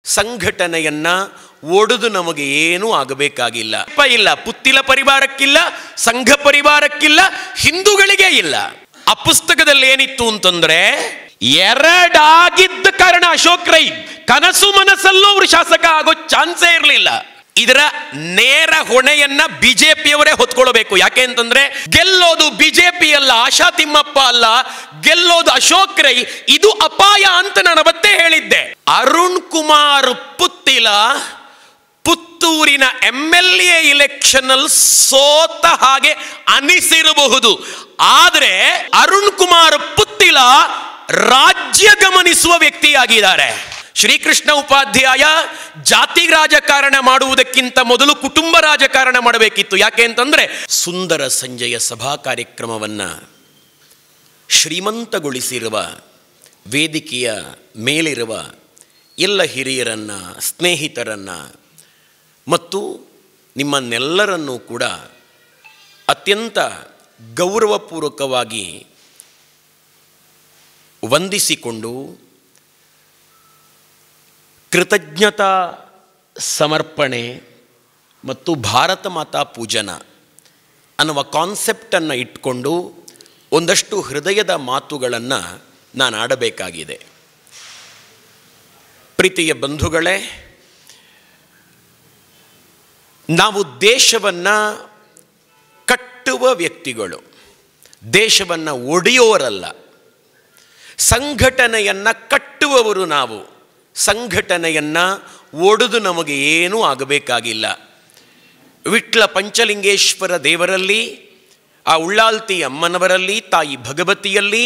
ಸಂಘಟನೆಯನ್ನ ಒಡೆದು ನಮಗೆ ಏನೂ ಆಗಬೇಕಾಗಿಲ್ಲ ಅಪ್ಪ ಇಲ್ಲ ಪುತ್ತಿಲ ಪರಿವಾರಕ್ಕಿಲ್ಲ ಸಂಘ ಪರಿವಾರಕ್ಕಿಲ್ಲ ಹಿಂದೂಗಳಿಗೆ ಇಲ್ಲ ಆ ಪುಸ್ತಕದಲ್ಲಿ ಏನಿತ್ತು ಅಂತಂದ್ರೆ ಎರಡಾಗಿದ್ದ ಕಾರಣ ಅಶೋಕ್ ರೈ ಕನಸು ಮನಸ್ಸಲ್ಲೂ ಅವರು ಶಾಸಕ ಆಗೋ ಚಾನ್ಸೇ ಇರಲಿಲ್ಲ ಇದರ ನೇರ ಹೊಣೆಯನ್ನ ಬಿಜೆಪಿಯವರೇ ಹೊತ್ಕೊಳ್ಬೇಕು ಯಾಕೆ ಅಂತಂದ್ರೆ ಗೆಲ್ಲೋದು ಬಿಜೆಪಿ ಅಲ್ಲ ಆಶಾ ತಿಮ್ಮಪ್ಪ ಅಲ್ಲ ಗೆಲ್ಲೋದು ಅಶೋಕ್ ರೈ ಇದು ಅಪಾಯ ಅಂತ ನಾನು ಅವತ್ತೇ ಹೇಳಿದ್ದೆ ಅರುಣ್ ಕುಮಾರ್ ಪುತ್ತಿಲ ಪುತ್ತೂರಿನ ಎಂ ಎಲ್ ಎ ಇಲೆಕ್ಷನ್ ಅಲ್ಲಿ ಸೋತ ಹಾಗೆ ಅನಿಸಿರಬಹುದು ಆದರೆ ಅರುಣ್ ಕುಮಾರ್ ಪುತ್ತಿಲ ರಾಜ್ಯ ಗಮನಿಸುವ ವ್ಯಕ್ತಿಯಾಗಿದ್ದಾರೆ ಶ್ರೀಕೃಷ್ಣ ಉಪಾಧ್ಯಾಯ ಜಾತಿ ರಾಜಕಾರಣ ಮಾಡುವುದಕ್ಕಿಂತ ಮೊದಲು ಕುಟುಂಬ ರಾಜಕಾರಣ ಮಾಡಬೇಕಿತ್ತು ಯಾಕೆ ಅಂತಂದ್ರೆ ಸುಂದರ ಸಂಜೆಯ ಸಭಾ ಕಾರ್ಯಕ್ರಮವನ್ನ ಶ್ರೀಮಂತಗೊಳಿಸಿರುವ ವೇದಿಕೆಯ ಮೇಲಿರುವ ಎಲ್ಲ ಹಿರಿಯರನ್ನ ಸ್ನೇಹಿತರನ್ನ ಮತ್ತು ನಿಮ್ಮನ್ನೆಲ್ಲರನ್ನೂ ಕೂಡ ಅತ್ಯಂತ ಗೌರವಪೂರ್ವಕವಾಗಿ ವಂದಿಸಿಕೊಂಡು ಕೃತಜ್ಞತಾ ಸಮರ್ಪಣೆ ಮತ್ತು ಭಾರತ ಮಾತಾ ಪೂಜನ ಅನ್ನುವ ಕಾನ್ಸೆಪ್ಟನ್ನು ಇಟ್ಕೊಂಡು ಒಂದಷ್ಟು ಹೃದಯದ ಮಾತುಗಳನ್ನು ನಾನು ಆಡಬೇಕಾಗಿದೆ ಪ್ರೀತಿಯ ಬಂಧುಗಳೇ ನಾವು ದೇಶವನ್ನು ಕಟ್ಟುವ ವ್ಯಕ್ತಿಗಳು ದೇಶವನ್ನು ಒಡೆಯೋರಲ್ಲ ಸಂಘಟನೆಯನ್ನು ಕಟ್ಟುವವರು ನಾವು ಸಂಘಟನೆಯನ್ನು ಒಡೆದು ನಮಗೆ ಏನೂ ಆಗಬೇಕಾಗಿಲ್ಲ ವಿಟ್ಲ ಪಂಚಲಿಂಗೇಶ್ವರ ದೇವರಲ್ಲಿ ಆ ಉಳ್ಳಾಲ್ತಿ ಅಮ್ಮನವರಲ್ಲಿ ತಾಯಿ ಭಗವತಿಯಲ್ಲಿ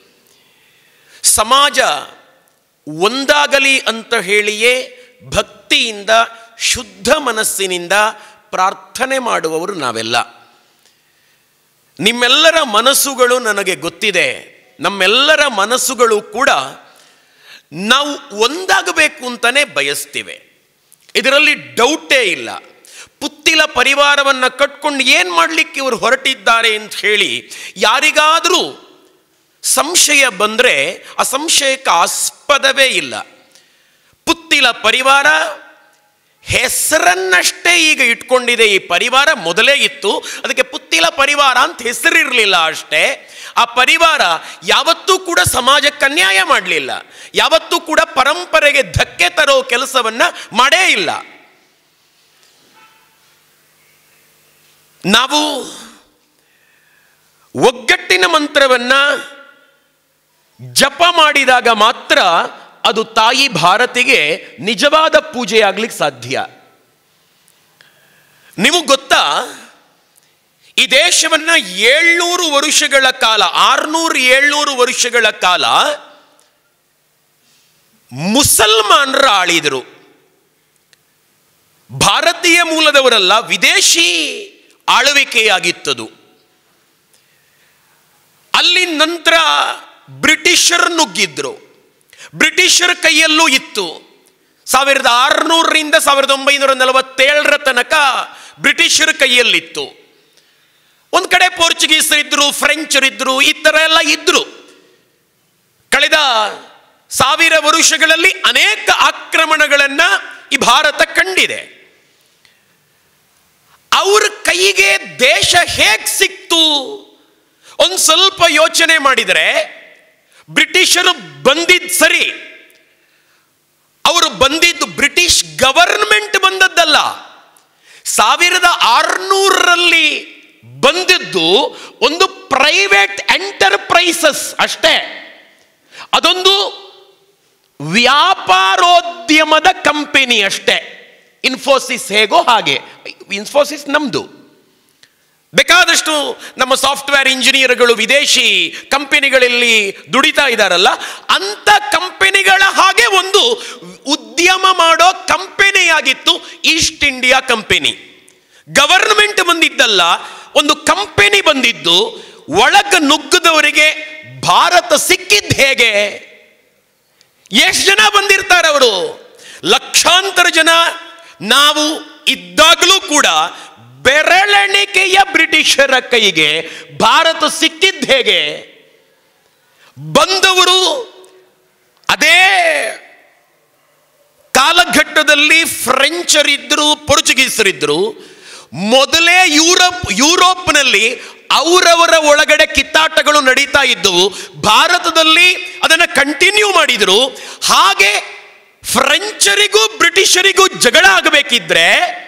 ಸಮಾಜ ಒಂದಾಗಲಿ ಅಂತ ಹೇಳಿಯೇ ಭಕ್ತಿಯಿಂದ ಶುದ್ಧ ಮನಸ್ಸಿನಿಂದ ಪ್ರಾರ್ಥನೆ ಮಾಡುವವರು ನಾವೆಲ್ಲ ನಿಮ್ಮೆಲ್ಲರ ಮನಸ್ಸುಗಳು ನನಗೆ ಗೊತ್ತಿದೆ ನಮ್ಮೆಲ್ಲರ ಮನಸ್ಸುಗಳು ಕೂಡ ನಾವು ಒಂದಾಗಬೇಕು ಅಂತಲೇ ಬಯಸ್ತಿವೆ ಇದರಲ್ಲಿ ಡೌಟೇ ಇಲ್ಲ ಪುತ್ತಿಲ ಪರಿವಾರವನ್ನು ಕಟ್ಕೊಂಡು ಏನು ಮಾಡಲಿಕ್ಕೆ ಇವರು ಹೊರಟಿದ್ದಾರೆ ಅಂತ ಹೇಳಿ ಯಾರಿಗಾದರೂ ಸಂಶಯ ಬಂದರೆ ಆ ಸಂಶಯಕ್ಕೆ ಆಸ್ಪದವೇ ಇಲ್ಲ ಪುತ್ತಿಲ ಪರಿವಾರ ಹೆಸರನ್ನಷ್ಟೇ ಈಗ ಇಟ್ಕೊಂಡಿದೆ ಈ ಪರಿವಾರ ಮೊದಲೇ ಇತ್ತು ಅದಕ್ಕೆ ಪುತ್ತಿಲ ಪರಿವಾರ ಅಂತ ಹೆಸರಿರಲಿಲ್ಲ ಅಷ್ಟೇ ಆ ಪರಿವಾರ ಯಾವತ್ತೂ ಕೂಡ ಸಮಾಜಕ್ಕೆ ಅನ್ಯಾಯ ಮಾಡಲಿಲ್ಲ ಯಾವತ್ತೂ ಕೂಡ ಪರಂಪರೆಗೆ ಧಕ್ಕೆ ತರೋ ಕೆಲಸವನ್ನ ಮಾಡೇ ಇಲ್ಲ ನಾವು ಒಗ್ಗಟ್ಟಿನ ಮಂತ್ರವನ್ನ ಜಪ ಮಾಡಿದಾಗ ಮಾತ್ರ ಅದು ತಾಯಿ ಭಾರತಿಗೆ ನಿಜವಾದ ಪೂಜೆ ಆಗ್ಲಿಕ್ಕೆ ಸಾಧ್ಯ ನೀವು ಗೊತ್ತಾ ಈ ದೇಶವನ್ನ ಏಳ್ನೂರು ವರ್ಷಗಳ ಕಾಲ ಆರ್ನೂರು ಏಳ್ನೂರು ವರ್ಷಗಳ ಕಾಲ ಮುಸಲ್ಮಾನರ ಆಳಿದರು ಭಾರತೀಯ ಮೂಲದವರಲ್ಲ ವಿದೇಶಿ ಆಳ್ವಿಕೆಯಾಗಿತ್ತದು ಅಲ್ಲಿ ನಂತರ ಬ್ರಿಟಿಷರ್ ನುಗ್ಗಿದ್ರು ಬ್ರಿಟಿಷರ ಕೈಯಲ್ಲೂ ಇತ್ತು ಸಾವಿರದ ಆರುನೂರರಿಂದ ಸಾವಿರದ ಒಂಬೈನೂರ ನಲವತ್ತೇಳರ ತನಕ ಬ್ರಿಟಿಷರ ಕೈಯಲ್ಲಿತ್ತು ಒಂದು ಕಡೆ ಪೋರ್ಚುಗೀಸರಿದ್ರು ಫ್ರೆಂಚರಿದ್ರು ಈ ಥರ ಎಲ್ಲ ಇದ್ರು ಕಳೆದ ಸಾವಿರ ವರುಷಗಳಲ್ಲಿ ಅನೇಕ ಆಕ್ರಮಣಗಳನ್ನ ಈ ಭಾರತ ಕಂಡಿದೆ ಅವ್ರ ಕೈಗೆ ದೇಶ ಹೇಗೆ ಸಿಕ್ತು ಒಂದು ಸ್ವಲ್ಪ ಯೋಚನೆ ಮಾಡಿದರೆ ಬ್ರಿಟಿಷರು ಬಂದಿದ್ದು ಸರಿ ಅವರು ಬಂದಿದ್ದು ಬ್ರಿಟಿಷ್ ಗವರ್ಮೆಂಟ್ ಬಂದದ್ದಲ್ಲ ಸಾವಿರದ ಆರುನೂರರಲ್ಲಿ ಬಂದಿದ್ದು ಒಂದು ಪ್ರೈವೇಟ್ ಎಂಟರ್ಪ್ರೈಸಸ್ ಅಷ್ಟೇ ಅದೊಂದು ವ್ಯಾಪಾರೋದ್ಯಮದ ಕಂಪನಿ ಅಷ್ಟೇ ಇನ್ಫೋಸಿಸ್ ಹೇಗೋ ಹಾಗೆ ಇನ್ಫೋಸಿಸ್ ನಮ್ದು ಬೇಕಾದಷ್ಟು ನಮ್ಮ ಸಾಫ್ಟ್ವೇರ್ ಇಂಜಿನಿಯರ್ಗಳು ವಿದೇಶಿ ಕಂಪನಿಗಳಲ್ಲಿ ದುಡಿತಾ ಇದ್ದಾರಲ್ಲ ಅಂತ ಕಂಪನಿಗಳ ಹಾಗೆ ಒಂದು ಉದ್ಯಮ ಮಾಡೋ ಕಂಪನಿಯಾಗಿತ್ತು ಈಸ್ಟ್ ಇಂಡಿಯಾ ಕಂಪನಿ ಗವರ್ಮೆಂಟ್ ಬಂದಿದ್ದಲ್ಲ ಒಂದು ಕಂಪನಿ ಬಂದಿದ್ದು ಒಳಗ ನುಗ್ಗದವರಿಗೆ ಭಾರತ ಸಿಕ್ಕಿದ್ದು ಹೇಗೆ ಎಷ್ಟು ಜನ ಬಂದಿರ್ತಾರೆ ಅವರು ಲಕ್ಷಾಂತರ ಜನ ನಾವು ಇದ್ದಾಗಲೂ ಕೂಡ ಬೆರಳೆಣಿಕೆಯ ಬ್ರಿಟಿಷರ ಕೈಗೆ ಭಾರತ ಸಿಕ್ಕಿದ್ದು ಹೇಗೆ ಬಂದವರು ಅದೇ ಕಾಲಘಟ್ಟದಲ್ಲಿ ಫ್ರೆಂಚರಿದ್ರು ಪೋರ್ಚುಗೀಸರಿದ್ರು ಮೊದಲೇ ಯುರೋಪ್ ಯುರೋಪ್ನಲ್ಲಿ ಅವರವರ ಒಳಗಡೆ ಕಿತ್ತಾಟಗಳು ನಡೀತಾ ಇದ್ದವು ಭಾರತದಲ್ಲಿ ಅದನ್ನು ಕಂಟಿನ್ಯೂ ಮಾಡಿದ್ರು ಹಾಗೆ ಫ್ರೆಂಚರಿಗೂ ಬ್ರಿಟಿಷರಿಗೂ ಜಗಳ ಆಗಬೇಕಿದ್ರೆ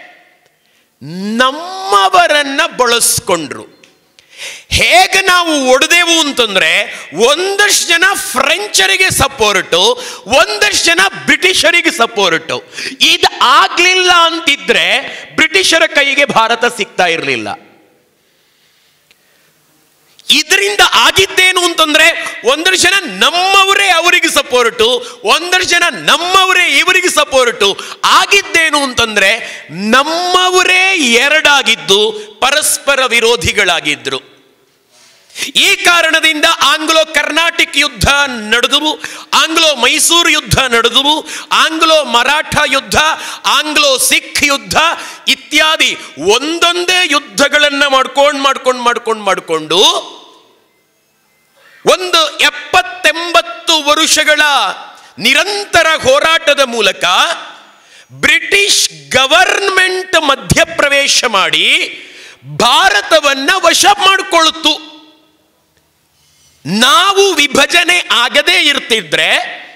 ನಮ್ಮವರನ್ನ ಬಳಸ್ಕೊಂಡ್ರು ಹೇಗೆ ನಾವು ಒಡೆದೆವು ಅಂತಂದ್ರೆ ಒಂದಷ್ಟು ಜನ ಫ್ರೆಂಚರಿಗೆ ಸಪೋರ್ಟು ಒಂದಷ್ಟು ಜನ ಬ್ರಿಟಿಷರಿಗೆ ಸಪೋರ್ಟು ಇದು ಆಗ್ಲಿಲ್ಲ ಅಂತಿದ್ರೆ ಬ್ರಿಟಿಷರ ಕೈಗೆ ಭಾರತ ಸಿಗ್ತಾ ಇರಲಿಲ್ಲ ಇದರಿಂದ ಆಗಿದ್ದೇನು ಅಂತಂದ್ರೆ ಒಂದಷ್ಟು ಜನ ನಮ್ಮವರೇ ಅವರಿಗೆ ಸಪೋರ್ಟು ಒಂದಷ್ಟು ಜನ ನಮ್ಮವರೇ ಇವರಿಗೆ ಸಪೋರ್ಟು ಆಗಿದ್ದೇನು ಅಂತಂದ್ರೆ ನಮ್ಮವರೇ ಎರಡಾಗಿದ್ದು ಪರಸ್ಪರ ವಿರೋಧಿಗಳಾಗಿದ್ರು ಈ ಕಾರಣದಿಂದ ಆಂಗ್ಲೋ ಕರ್ನಾಟಿಕ್ ಯುದ್ಧ ನಡೆದುವು ಆಂಗ್ಲೋ ಮೈಸೂರು ಯುದ್ಧ ನಡೆದುವು ಆಂಗ್ಲೋ ಮರಾಠ ಯುದ್ಧ ಆಂಗ್ಲೋ ಸಿಖ್ ಯುದ್ಧ ಇತ್ಯಾದಿ ಒಂದೊಂದೇ ಯುದ್ಧಗಳನ್ನು ಮಾಡ್ಕೊಂಡು ಮಾಡ್ಕೊಂಡು ಮಾಡ್ಕೊಂಡು ಮಾಡಿಕೊಂಡು ಒಂದು ಎಪ್ಪತ್ತೆಂಬತ್ತು ವರುಷಗಳ ನಿರಂತರ ಹೋರಾಟದ ಮೂಲಕ ಬ್ರಿಟಿಷ್ ಗವರ್ಮೆಂಟ್ ಮಧ್ಯಪ್ರವೇಶ ಮಾಡಿ ಭಾರತವನ್ನ ವಶ ಮಾಡಿಕೊಳ್ಳುತ್ತು ನಾವು ವಿಭಜನೆ ಆಗದೇ ಇರ್ತಿದ್ರೆ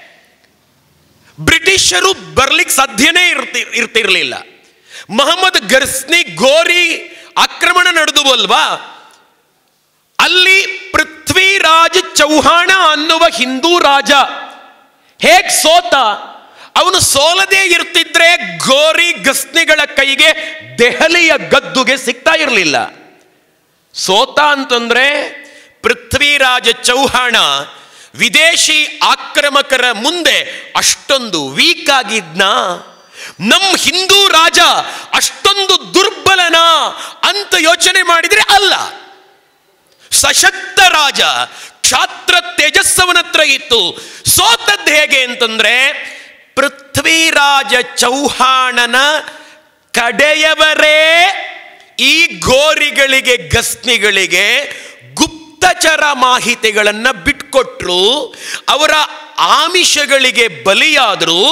ಬ್ರಿಟಿಷರು ಬರ್ಲಿಕ್ಕೆ ಸಾಧ್ಯನೇ ಇರ್ತಿ ಇರ್ತಿರ್ಲಿಲ್ಲ ಮೊಹಮ್ಮದ್ ಗರ್ಸ್ನಿ ಗೋರಿ ಆಕ್ರಮಣ ನಡೆದುವಲ್ವಾ ಅಲ್ಲಿ ಪೃಥ್ವಿರಾಜ್ ಚೌಹಾಣ ಅನ್ನುವ ಹಿಂದೂ ರಾಜ ಹೇಗ್ ಸೋತ ಅವನು ಸೋಲದೇ ಇರ್ತಿದ್ರೆ ಗೋರಿ ಗಸ್ನಿಗಳ ಕೈಗೆ ದೆಹಲಿಯ ಗದ್ದುಗೆ ಸಿಗ್ತಾ ಇರಲಿಲ್ಲ ಸೋತ ಅಂತಂದ್ರೆ ಪೃಥ್ವಿರಾಜ ಚೌಹಾಣ ವಿದೇಶಿ ಆಕ್ರಮಕರ ಮುಂದೆ ಅಷ್ಟೊಂದು ವೀಕ್ ಆಗಿದ್ನ ನಮ್ ಹಿಂದೂ ರಾಜ ಅಷ್ಟೊಂದು ದುರ್ಬಲನ ಅಂತ ಯೋಚನೆ ಮಾಡಿದ್ರೆ ಅಲ್ಲ ಸಶಕ್ತ ರಾಜ ಕ್ಷಾತ್ರ ತೇಜಸ್ಸವನ ಹತ್ರ ಇತ್ತು ಸೋತದ್ದು ಹೇಗೆ ಅಂತಂದ್ರೆ ಪೃಥ್ವಿರಾಜ ಚೌಹಾಣನ ಕಡೆಯವರೇ ಈ ಗೋರಿಗಳಿಗೆ ಗಸ್ನಿಗಳಿಗೆ ಗುಪ್ತಚರ ಮಾಹಿತಿಗಳನ್ನ ಬಿಟ್ಕೊಟ್ರು ಅವರ ಆಮಿಷಗಳಿಗೆ ಬಲಿಯಾದರು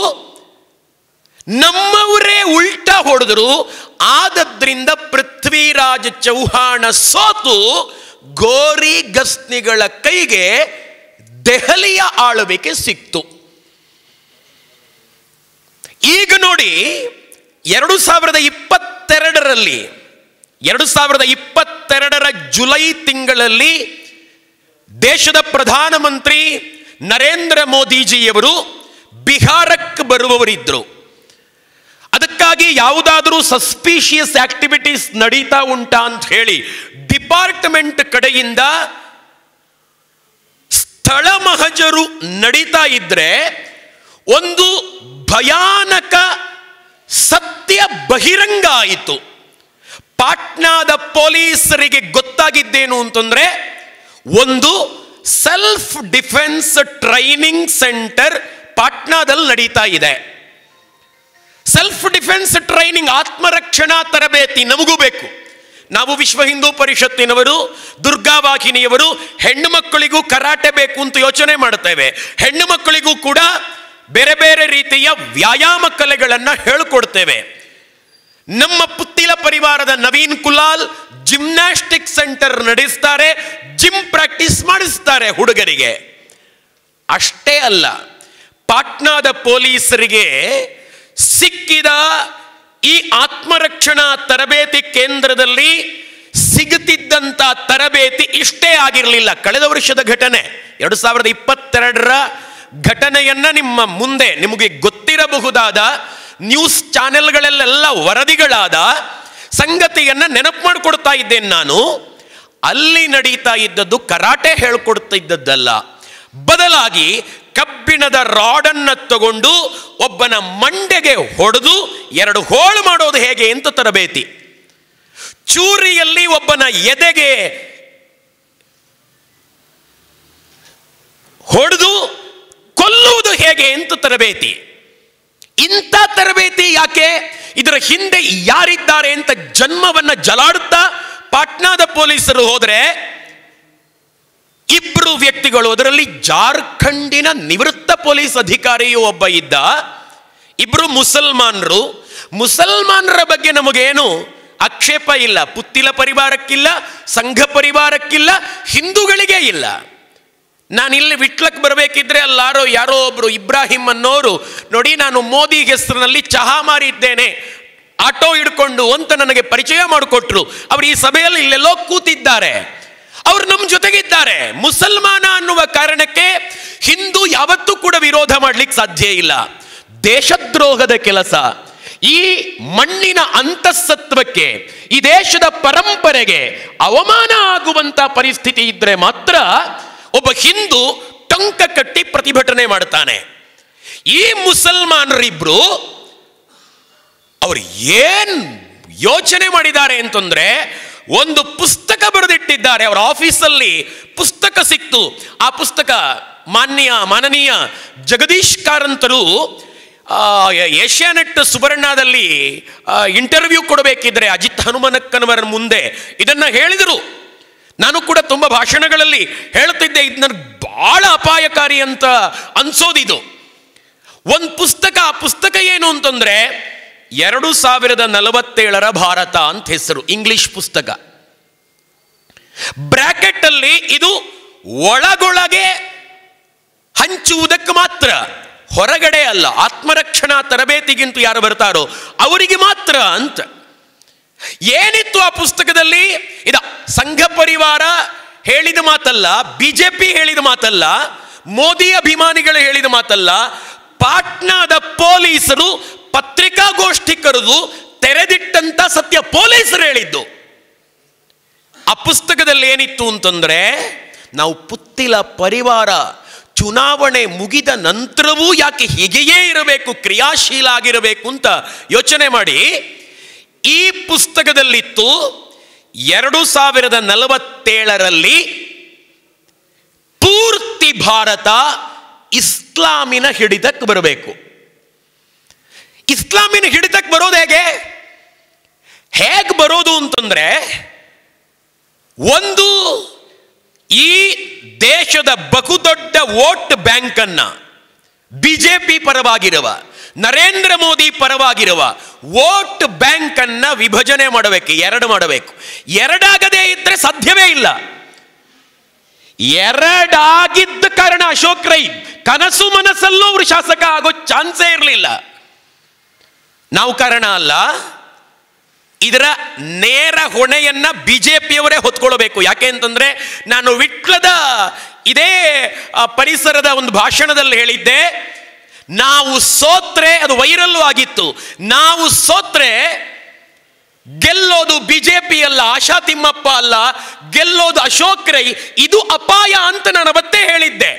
ನಮ್ಮವರೇ ಉಲ್ಟಾ ಹೊಡೆದ್ರು ಆದದ್ರಿಂದ ಪೃಥ್ವಿರಾಜ ಚೌಹಾಣ ಸೋತು ಗೋರಿ ಗಸ್ನಿಗಳ ಕೈಗೆ ದೆಹಲಿಯ ಆಳ್ವಿಕೆ ಸಿಕ್ತು ಈಗ ನೋಡಿ ಎರಡು ಸಾವಿರದ ಇಪ್ಪತ್ತೆರಡರಲ್ಲಿ ಎರಡು ಸಾವಿರದ ಇಪ್ಪತ್ತೆರಡರ ಜುಲೈ ತಿಂಗಳಲ್ಲಿ ದೇಶದ ಪ್ರಧಾನಮಂತ್ರಿ ನರೇಂದ್ರ ಮೋದಿಜಿಯವರು ಬಿಹಾರಕ್ಕೆ ಬರುವವರಿದ್ದರು ಅದಕ್ಕಾಗಿ ಯಾವುದಾದರೂ ಸಸ್ಪಿಷಿಯಸ್ ಆಕ್ಟಿವಿಟೀಸ್ ನಡೀತಾ ಉಂಟಾ ಅಂತ ಹೇಳಿ ಡಿಪಾರ್ಟ್ಮೆಂಟ್ ಕಡೆಯಿಂದ ಸ್ಥಳ ಮಹಜರು ನಡೀತಾ ಇದ್ರೆ ಒಂದು ಭಯಾನಕ ಸತ್ಯ ಬಹಿರಂಗ ಆಯಿತು ಪಾಟ್ನಾದ ಪೊಲೀಸರಿಗೆ ಗೊತ್ತಾಗಿದ್ದೇನು ಅಂತಂದ್ರೆ ಒಂದು ಸೆಲ್ಫ್ ಡಿಫೆನ್ಸ್ ಟ್ರೈನಿಂಗ್ ಸೆಂಟರ್ ಪಾಟ್ನಾದಲ್ಲಿ ನಡೀತಾ ಇದೆ ಸೆಲ್ಫ್ ಡಿಫೆನ್ಸ್ ಟ್ರೈನಿಂಗ್ ಆತ್ಮರಕ್ಷಣಾ ತರಬೇತಿ ನಮಗೂ ಬೇಕು ನಾವು ವಿಶ್ವ ಹಿಂದೂ ಪರಿಷತ್ತಿನವರು ದುರ್ಗಾವಾಹಿನಿಯವರು ಹೆಣ್ಣು ಮಕ್ಕಳಿಗೂ ಕರಾಟೆ ಬೇಕು ಅಂತ ಯೋಚನೆ ಮಾಡ್ತೇವೆ ಹೆಣ್ಣು ಮಕ್ಕಳಿಗೂ ಕೂಡ ಬೇರೆ ಬೇರೆ ರೀತಿಯ ವ್ಯಾಯಾಮ ಕಲೆಗಳನ್ನು ಹೇಳಿಕೊಡ್ತೇವೆ ನಮ್ಮ ಪುತ್ತಿಲ ಪರಿವಾರದ ನವೀನ್ ಕುಲಾಲ್ ಜಿಮ್ನಾಸ್ಟಿಕ್ ಸೆಂಟರ್ ನಡೆಸ್ತಾರೆ ಜಿಮ್ ಪ್ರಾಕ್ಟೀಸ್ ಮಾಡಿಸ್ತಾರೆ ಹುಡುಗರಿಗೆ ಅಷ್ಟೇ ಅಲ್ಲ ಪಾಟ್ನಾದ ಪೊಲೀಸರಿಗೆ ಸಿಕ್ಕಿದ ಈ ಆತ್ಮರಕ್ಷಣಾ ತರಬೇತಿ ಕೇಂದ್ರದಲ್ಲಿ ಸಿಗುತ್ತಿದ್ದಂತ ತರಬೇತಿ ಇಷ್ಟೇ ಆಗಿರಲಿಲ್ಲ ಕಳೆದ ವರ್ಷದ ಘಟನೆ ಎರಡು ಸಾವಿರದ ಇಪ್ಪತ್ತೆರಡರ ಘಟನೆಯನ್ನ ನಿಮ್ಮ ಮುಂದೆ ನಿಮಗೆ ಗೊತ್ತಿರಬಹುದಾದ ನ್ಯೂಸ್ ಚಾನೆಲ್ಗಳಲ್ಲೆಲ್ಲ ವರದಿಗಳಾದ ಸಂಗತಿಯನ್ನ ನೆನಪು ಮಾಡಿಕೊಡ್ತಾ ಇದ್ದೇನೆ ನಾನು ಅಲ್ಲಿ ನಡೀತಾ ಇದ್ದದ್ದು ಕರಾಟೆ ಹೇಳ್ಕೊಡ್ತಿದ್ದದ್ದಲ್ಲ ಬದಲಾಗಿ ಕಬ್ಬಿಣದ ರಾಡನ್ನ ತಗೊಂಡು ಒಬ್ಬನ ಮಂಡೆಗೆ ಹೊಡೆದು ಎರಡು ಹೋಳು ಮಾಡೋದು ಹೇಗೆ ಅಂತ ತರಬೇತಿ ಚೂರಿಯಲ್ಲಿ ಒಬ್ಬನ ಎದೆಗೆ ಹೊಡೆದು ಕೊಲ್ಲುವುದು ಹೇಗೆ ಅಂತ ತರಬೇತಿ ಇಂಥ ತರಬೇತಿ ಯಾಕೆ ಇದರ ಹಿಂದೆ ಯಾರಿದ್ದಾರೆ ಅಂತ ಜನ್ಮವನ್ನ ಜಲಾಡುತ್ತಾ ಪಾಟ್ನಾದ ಪೊಲೀಸರು ಹೋದ್ರೆ ಇಬ್ಬರು ವ್ಯಕ್ತಿಗಳು ಅದರಲ್ಲಿ ಜಾರ್ಖಂಡಿನ ನಿವೃತ್ತ ಪೊಲೀಸ್ ಅಧಿಕಾರಿಯೂ ಒಬ್ಬ ಇದ್ದ ಇಬ್ರು ಮುಸಲ್ಮಾನರು ಮುಸಲ್ಮಾನರ ಬಗ್ಗೆ ನಮಗೇನು ಆಕ್ಷೇಪ ಇಲ್ಲ ಪುತ್ತಿಲ ಪರಿವಾರಕ್ಕಿಲ್ಲ ಸಂಘ ಪರಿವಾರಕ್ಕಿಲ್ಲ ಹಿಂದೂಗಳಿಗೆ ಇಲ್ಲ ನಾನು ಇಲ್ಲಿ ವಿಟ್ಲಕ್ಕೆ ಬರಬೇಕಿದ್ರೆ ಅಲ್ಲಾರೋ ಯಾರೋ ಒಬ್ರು ಇಬ್ರಾಹಿಂ ಅನ್ನೋರು ನೋಡಿ ನಾನು ಮೋದಿ ಹೆಸರಿನಲ್ಲಿ ಚಹಾ ಮಾರಿದ್ದೇನೆ ಆಟೋ ಹಿಡ್ಕೊಂಡು ಅಂತ ನನಗೆ ಪರಿಚಯ ಮಾಡಿಕೊಟ್ರು ಅವರು ಈ ಸಭೆಯಲ್ಲಿ ಇಲ್ಲೆಲ್ಲೋ ಕೂತಿದ್ದಾರೆ ಅವರು ನಮ್ಮ ಜೊತೆಗಿದ್ದಾರೆ ಮುಸಲ್ಮಾನ ಅನ್ನುವ ಕಾರಣಕ್ಕೆ ಹಿಂದೂ ಯಾವತ್ತೂ ಕೂಡ ವಿರೋಧ ಮಾಡ್ಲಿಕ್ಕೆ ಸಾಧ್ಯ ಇಲ್ಲ ದೇಶದ್ರೋಹದ ಕೆಲಸ ಈ ಮಣ್ಣಿನ ಅಂತಃಸತ್ವಕ್ಕೆ ಈ ದೇಶದ ಪರಂಪರೆಗೆ ಅವಮಾನ ಆಗುವಂತ ಪರಿಸ್ಥಿತಿ ಇದ್ರೆ ಮಾತ್ರ ಒಬ್ಬ ಹಿಂದೂ ಟೊಂಕ ಕಟ್ಟಿ ಪ್ರತಿಭಟನೆ ಮಾಡ್ತಾನೆ ಈ ಮುಸಲ್ಮಾನರಿಬ್ರು ಅವ್ರು ಏನ್ ಯೋಚನೆ ಮಾಡಿದ್ದಾರೆ ಅಂತಂದ್ರೆ ಒಂದು ಪುಸ್ತಕ ಬರೆದಿಟ್ಟಿದ್ದಾರೆ ಅವರ ಆಫೀಸಲ್ಲಿ ಪುಸ್ತಕ ಸಿಕ್ತು ಆ ಪುಸ್ತಕ ಮಾನ್ಯ ಮಾನನೀಯ ಜಗದೀಶ್ ಕಾರಂತರು ಆ, ಏಷ್ಯಾನೆಟ್ ಸುವರ್ಣದಲ್ಲಿ ಇಂಟರ್ವ್ಯೂ ಕೊಡಬೇಕಿದ್ರೆ ಅಜಿತ್ ಹನುಮನಕ್ಕನವರ ಮುಂದೆ ಇದನ್ನ ಹೇಳಿದರು ನಾನು ಕೂಡ ತುಂಬ ಭಾಷಣಗಳಲ್ಲಿ ಹೇಳ್ತಿದ್ದೆ ಇದು ನನಗೆ ಬಹಳ ಅಪಾಯಕಾರಿ ಅಂತ ಅನ್ಸೋದಿದು ಒಂದು ಪುಸ್ತಕ ಆ ಪುಸ್ತಕ ಏನು ಅಂತಂದ್ರೆ ಎರಡು ಸಾವಿರದ ನಲವತ್ತೇಳರ ಭಾರತ ಅಂತ ಹೆಸರು ಇಂಗ್ಲಿಷ್ ಪುಸ್ತಕ ಬ್ರಾಕೆಟ್ ಅಲ್ಲಿ ಇದು ಒಳಗೊಳಗೆ ಹಂಚುವುದಕ್ಕೆ ಮಾತ್ರ ಹೊರಗಡೆ ಅಲ್ಲ ಆತ್ಮರಕ್ಷಣಾ ತರಬೇತಿಗಿಂತ ಯಾರು ಬರ್ತಾರೋ ಅವರಿಗೆ ಮಾತ್ರ ಅಂತ ಏನಿತ್ತು ಆ ಪುಸ್ತಕದಲ್ಲಿ ಇದ ಸಂಘ ಪರಿವಾರ ಹೇಳಿದ ಮಾತಲ್ಲ ಬಿಜೆಪಿ ಹೇಳಿದ ಮಾತಲ್ಲ ಮೋದಿ ಅಭಿಮಾನಿಗಳು ಹೇಳಿದ ಮಾತಲ್ಲ ಪಾಟ್ನಾದ ಪೊಲೀಸರು ಪತ್ರಿಕಾಗೋಷ್ಠಿ ಕರೆದು ತೆರೆದಿಟ್ಟಂತ ಸತ್ಯ ಪೊಲೀಸರು ಹೇಳಿದ್ದು ಆ ಪುಸ್ತಕದಲ್ಲಿ ಏನಿತ್ತು ಅಂತಂದ್ರೆ ನಾವು ಪುತ್ತಿಲ ಪರಿವಾರ ಚುನಾವಣೆ ಮುಗಿದ ನಂತರವೂ ಯಾಕೆ ಹೀಗೆಯೇ ಇರಬೇಕು ಕ್ರಿಯಾಶೀಲ ಆಗಿರಬೇಕು ಅಂತ ಯೋಚನೆ ಮಾಡಿ ಈ ಪುಸ್ತಕದಲ್ಲಿತ್ತು ಎರಡು ಸಾವಿರದ ನಲವತ್ತೇಳರಲ್ಲಿ ಪೂರ್ತಿ ಭಾರತ ಇಸ್ಲಾಮಿನ ಹಿಡಿತಕ್ಕೆ ಬರಬೇಕು ಇಸ್ಲಾಮಿನ ಹಿಡಿತಕ್ಕೆ ಬರೋದು ಹೇಗೆ ಹೇಗೆ ಬರೋದು ಅಂತಂದ್ರೆ ಒಂದು ಈ ದೇಶದ ಬಹುದೊಡ್ಡ ವೋಟ್ ಬ್ಯಾಂಕ್ ಅನ್ನ ಬಿಜೆಪಿ ಪರವಾಗಿರುವ ನರೇಂದ್ರ ಮೋದಿ ಪರವಾಗಿರುವ ವೋಟ್ ಬ್ಯಾಂಕ್ ಅನ್ನ ವಿಭಜನೆ ಮಾಡಬೇಕು ಎರಡು ಮಾಡಬೇಕು ಎರಡಾಗದೇ ಇದ್ರೆ ಸಾಧ್ಯವೇ ಇಲ್ಲ ಎರಡಾಗಿದ್ದ ಕಾರಣ ಅಶೋಕ್ ರೈ ಕನಸು ಮನಸ್ಸಲ್ಲೂ ಅವರು ಶಾಸಕ ಆಗೋ ಚಾನ್ಸೇ ಇರಲಿಲ್ಲ ನಾವು ಕಾರಣ ಅಲ್ಲ ಇದರ ನೇರ ಹೊಣೆಯನ್ನ ಬಿಜೆಪಿಯವರೇ ಹೊತ್ಕೊಳ್ಬೇಕು ಯಾಕೆ ಅಂತಂದ್ರೆ ನಾನು ವಿಟ್ಲದ ಇದೇ ಆ, ಪರಿಸರದ ಒಂದು ಭಾಷಣದಲ್ಲಿ ಹೇಳಿದ್ದೆ ನಾವು ಸೋತ್ರೆ ಅದು ವೈರಲ್ಲು ಆಗಿತ್ತು ನಾವು ಸೋತ್ರೆ ಗೆಲ್ಲೋದು ಬಿಜೆಪಿ ಅಲ್ಲ ಆಶಾ ತಿಮ್ಮಪ್ಪ ಅಲ್ಲ ಗೆಲ್ಲೋದು ಅಶೋಕ್ ರೈ ಇದು ಅಪಾಯ ಅಂತ ನಾನು ಅವತ್ತೇ ಹೇಳಿದ್ದೆ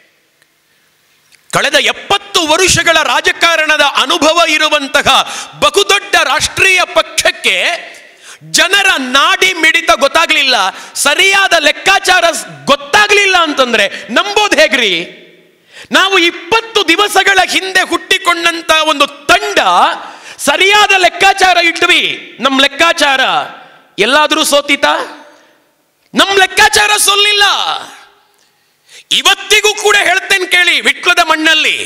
ಕಳೆದ ಎಪ್ಪತ್ತು ವರುಷಗಳ ರಾಜಕಾರಣದ ಅನುಭವ ಇರುವಂತಹ ಬಹುದೊಡ್ಡ ರಾಷ್ಟ್ರೀಯ ಪಕ್ಷಕ್ಕೆ ಜನರ ನಾಡಿ ಮಿಡಿತ ಗೊತ್ತಾಗ್ಲಿಲ್ಲ ಸರಿಯಾದ ಲೆಕ್ಕಾಚಾರ ಸ್- ಗೊತ್ತಾಗ್ಲಿಲ್ಲ ಅಂತಂದ್ರೆ ನಂಬೋದು ಹೇಗ್ರಿ ನಾವು ಇಪ್ಪತ್ತು ದಿವಸಗಳ ಹಿಂದೆ ಹುಟ್ಟಿಕೊಂಡಂತ ಒಂದು ತಂಡ ಸರಿಯಾದ ಲೆಕ್ಕಾಚಾರ ಇಟ್ವಿ ನಮ್ಮ ಲೆಕ್ಕಾಚಾರ ಎಲ್ಲಾದರೂ ಸೋತಿತಾ ನಮ್ಮ ಲೆಕ್ಕಾಚಾರ ಸೊಲ್ಲಿಲ್ಲ ಇವತ್ತಿಗೂ ಕೂಡ ಹೇಳ್ತೇನೆ ಕೇಳಿ ವಿಟ್ಲದ ಮಣ್ಣಲ್ಲಿ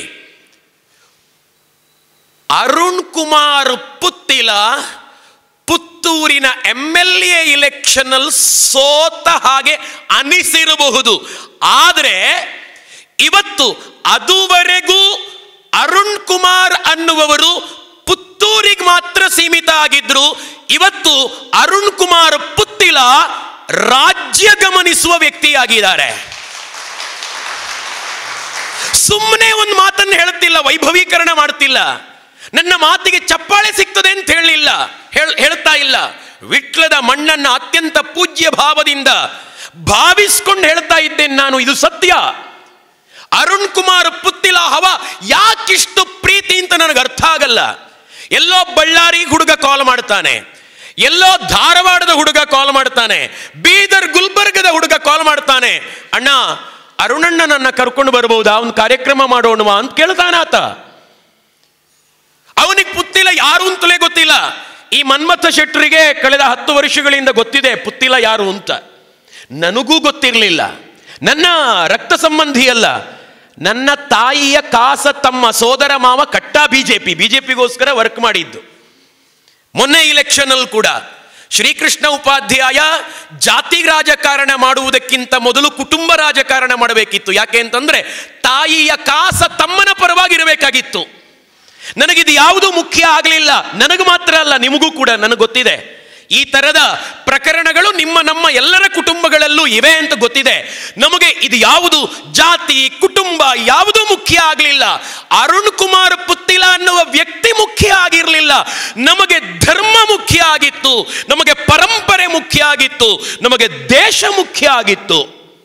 ಅರುಣ್ ಕುಮಾರ್ ಪುತ್ತಿಲ ಪುತ್ತೂರಿನ ಎಂ ಎಲ್ ಎ ಇಲೆಕ್ಷನ್ ಅಲ್ಲಿ ಸೋತ ಹಾಗೆ ಅನಿಸಿರಬಹುದು ಆದರೆ ಇವತ್ತು ಅದುವರೆಗೂ ಅರುಣ್ ಕುಮಾರ್ ಅನ್ನುವವರು ಪುತ್ತೂರಿಗೆ ಮಾತ್ರ ಸೀಮಿತ ಆಗಿದ್ರು ಇವತ್ತು ಅರುಣ್ ಕುಮಾರ್ ಪುತ್ತಿಲ ರಾಜ್ಯ ಗಮನಿಸುವ ವ್ಯಕ್ತಿಯಾಗಿದ್ದಾರೆ ಸುಮ್ಮನೆ ಒಂದು ಮಾತನ್ನು ಹೇಳುತ್ತಿಲ್ಲ ವೈಭವೀಕರಣ ಮಾಡ್ತಿಲ್ಲ ನನ್ನ ಮಾತಿಗೆ ಚಪ್ಪಾಳೆ ಸಿಗ್ತದೆ ಅಂತ ಹೇಳಲಿಲ್ಲ ಹೇಳ್ ಹೇಳ್ತಾ ಇಲ್ಲ ವಿಟ್ಲದ ಮಣ್ಣನ್ನ ಅತ್ಯಂತ ಪೂಜ್ಯ ಭಾವದಿಂದ ಭಾವಿಸ್ಕೊಂಡು ಹೇಳ್ತಾ ಇದ್ದೇನೆ ನಾನು ಇದು ಸತ್ಯ ಅರುಣ್ ಕುಮಾರ್ ಪುತ್ತಿಲ ಹವ ಯಾಕಿಷ್ಟು ಪ್ರೀತಿ ಅಂತ ನನಗೆ ಅರ್ಥ ಆಗಲ್ಲ ಎಲ್ಲೋ ಬಳ್ಳಾರಿ ಹುಡುಗ ಕಾಲ್ ಮಾಡ್ತಾನೆ ಎಲ್ಲೋ ಧಾರವಾಡದ ಹುಡುಗ ಕಾಲ್ ಮಾಡ್ತಾನೆ ಬೀದರ್ ಗುಲ್ಬರ್ಗದ ಹುಡುಗ ಕಾಲ್ ಮಾಡ್ತಾನೆ ಅಣ್ಣ ಅರುಣಣ್ಣ ನನ್ನ ಕರ್ಕೊಂಡು ಬರ್ಬಹುದಾ ಒಂದು ಕಾರ್ಯಕ್ರಮ ಮಾಡೋಣವಾ ಅಂತ ಕೇಳ್ತಾನ ಆತ ಅವನಿಗೆ ಪುತ್ತಿಲ ಯಾರು ಅಂತಲೇ ಗೊತ್ತಿಲ್ಲ ಈ ಮನ್ಮಥ ಶೆಟ್ಟರಿಗೆ ಕಳೆದ ಹತ್ತು ವರ್ಷಗಳಿಂದ ಗೊತ್ತಿದೆ ಪುತ್ತಿಲ ಯಾರು ಅಂತ ನನಗೂ ಗೊತ್ತಿರಲಿಲ್ಲ ನನ್ನ ರಕ್ತ ಸಂಬಂಧಿ ಅಲ್ಲ ನನ್ನ ತಾಯಿಯ ಕಾಸ ತಮ್ಮ ಸೋದರ ಮಾವ ಕಟ್ಟ ಬಿಜೆಪಿ ಬಿಜೆಪಿಗೋಸ್ಕರ ವರ್ಕ್ ಮಾಡಿದ್ದು ಮೊನ್ನೆ ಇಲೆಕ್ಷನ್ ಅಲ್ಲಿ ಕೂಡ ಶ್ರೀಕೃಷ್ಣ ಉಪಾಧ್ಯಾಯ ಜಾತಿ ರಾಜಕಾರಣ ಮಾಡುವುದಕ್ಕಿಂತ ಮೊದಲು ಕುಟುಂಬ ರಾಜಕಾರಣ ಮಾಡಬೇಕಿತ್ತು ಯಾಕೆ ಅಂತಂದ್ರೆ ತಾಯಿಯ ಕಾಸ ತಮ್ಮನ ಪರವಾಗಿರಬೇಕಾಗಿತ್ತು ನನಗಿದು ಯಾವುದು ಮುಖ್ಯ ಆಗಲಿಲ್ಲ ನನಗೆ ಮಾತ್ರ ಅಲ್ಲ ನಿಮಗೂ ಕೂಡ ನನಗೆ ಗೊತ್ತಿದೆ ಈ ತರದ ಪ್ರಕರಣಗಳು ನಿಮ್ಮ ನಮ್ಮ ಎಲ್ಲರ ಕುಟುಂಬಗಳಲ್ಲೂ ಇವೆ ಅಂತ ಗೊತ್ತಿದೆ ನಮಗೆ ಇದು ಯಾವುದು ಜಾತಿ ಕುಟುಂಬ ಯಾವುದೂ ಮುಖ್ಯ ಆಗಲಿಲ್ಲ ಅರುಣ್ ಕುಮಾರ್ ಪುತ್ತಿಲ ಅನ್ನುವ ವ್ಯಕ್ತಿ ಮುಖ್ಯ ಆಗಿರಲಿಲ್ಲ ನಮಗೆ ಧರ್ಮ ಮುಖ್ಯ ಆಗಿತ್ತು ನಮಗೆ ಪರಂಪರೆ ಮುಖ್ಯ ಆಗಿತ್ತು ನಮಗೆ ದೇಶ ಮುಖ್ಯ ಆಗಿತ್ತು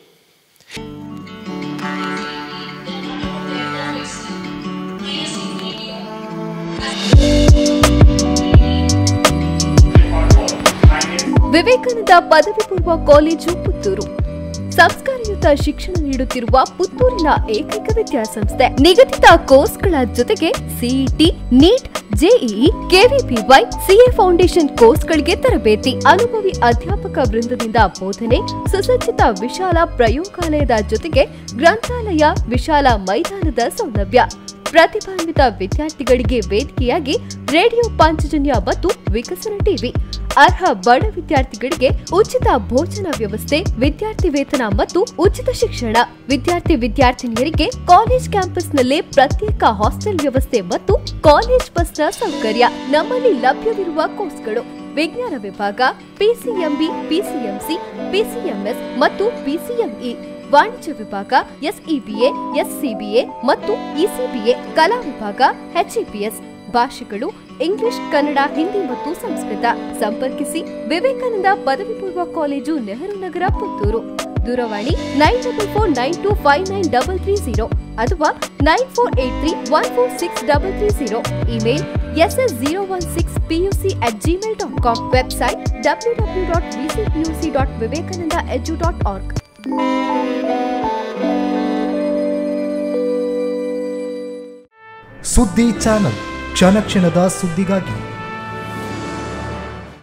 ವಿವೇಕಾನಂದ ಪದವಿ ಪೂರ್ವ ಕಾಲೇಜು ಪುತ್ತೂರು ಸಂಸ್ಕಾರಯುತ ಶಿಕ್ಷಣ ನೀಡುತ್ತಿರುವ ಪುತ್ತೂರಿನ ಏಕೈಕ ವಿದ್ಯಾಸಂಸ್ಥೆ ನಿಗದಿತ ಕೋರ್ಸ್ಗಳ ಜೊತೆಗೆ CET NEET JEE KVPY CA foundation ಕೋರ್ಸ್ಗಳಿಗೆ ತರಬೇತಿ ಅನುಭವಿ ಅಧ್ಯಾಪಕ ವೃಂದದಿಂದ ಬೋಧನೆ ಸುಸಜ್ಜಿತ ವಿಶಾಲ ಪ್ರಯೋಗಾಲಯದ ಜೊತೆಗೆ ಗ್ರಂಥಾಲಯ ವಿಶಾಲ ಮೈದಾನದ ಸೌಲಭ್ಯ ಪ್ರತಿಭಾನ್ವಿತ ವಿದ್ಯಾರ್ಥಿಗಳಿಗೆ ವೇದಿಕೆಯಾಗಿ ರೇಡಿಯೋ ಪಾಂಚಜನ್ಯ ಮತ್ತು ವಿಕಸನ ಟಿವಿ ಅರ್ಹ ಬಡ ವಿದ್ಯಾರ್ಥಿಗಳಿಗೆ ಉಚಿತ ಭೋಜನ ವ್ಯವಸ್ಥೆ ವಿದ್ಯಾರ್ಥಿ ವೇತನ ಮತ್ತು ಉಚಿತ ಶಿಕ್ಷಣ ವಿದ್ಯಾರ್ಥಿ ವಿದ್ಯಾರ್ಥಿನಿಯರಿಗೆ ಕಾಲೇಜ್ ಕ್ಯಾಂಪಸ್ನಲ್ಲೇ ಪ್ರತ್ಯೇಕ ಹಾಸ್ಟೆಲ್ ವ್ಯವಸ್ಥೆ ಮತ್ತು ಕಾಲೇಜ್ ಬಸ್ನ ಸೌಕರ್ಯ ನಮ್ಮಲ್ಲಿ ಲಭ್ಯವಿರುವ ಕೋರ್ಸ್ಗಳು ವಿಜ್ಞಾನ ವಿಭಾಗ ಪಿಸಿಎಂಬಿ ಪಿಸಿಎಂಸಿ ಪಿಸಿಎಂಎಸ್ ಮತ್ತು ಪಿಸಿಎಂಇ ವಾಣಿಜ್ಯ ವಿಭಾಗ ಎಸ್ಇಬಿಎ ಎಸ್ಸಿಬಿಎ ಮತ್ತು ಇಸಿಬಿಎ ಕಲಾ ವಿಭಾಗ ಎಚ್ಇಪಿಎಸ್ ಭಾಷೆಗಳು ಇಂಗ್ಲಿಷ್ ಕನ್ನಡ ಹಿಂದಿ ಮತ್ತು ಸಂಸ್ಕೃತ ಸಂಪರ್ಕಿಸಿ ವಿವೇಕಾನಂದ ಪದವಿ ಪೂರ್ವ ಕಾಲೇಜು ನೆಹರು ನಗರ ಪುತ್ತೂರು ದೂರವಾಣಿ nine double four nine two five nine double three zero ಅಥವಾ nine four eight three one four six double three zero email S S zero one six PUC at Gmail dot com website W W dot VC PUC dot Vivekananda edu dot org ಸುದ್ದಿ channel ಕ್ಷಣ ಕ್ಷಣದ ಸುದ್ದಿಗಾಗಿ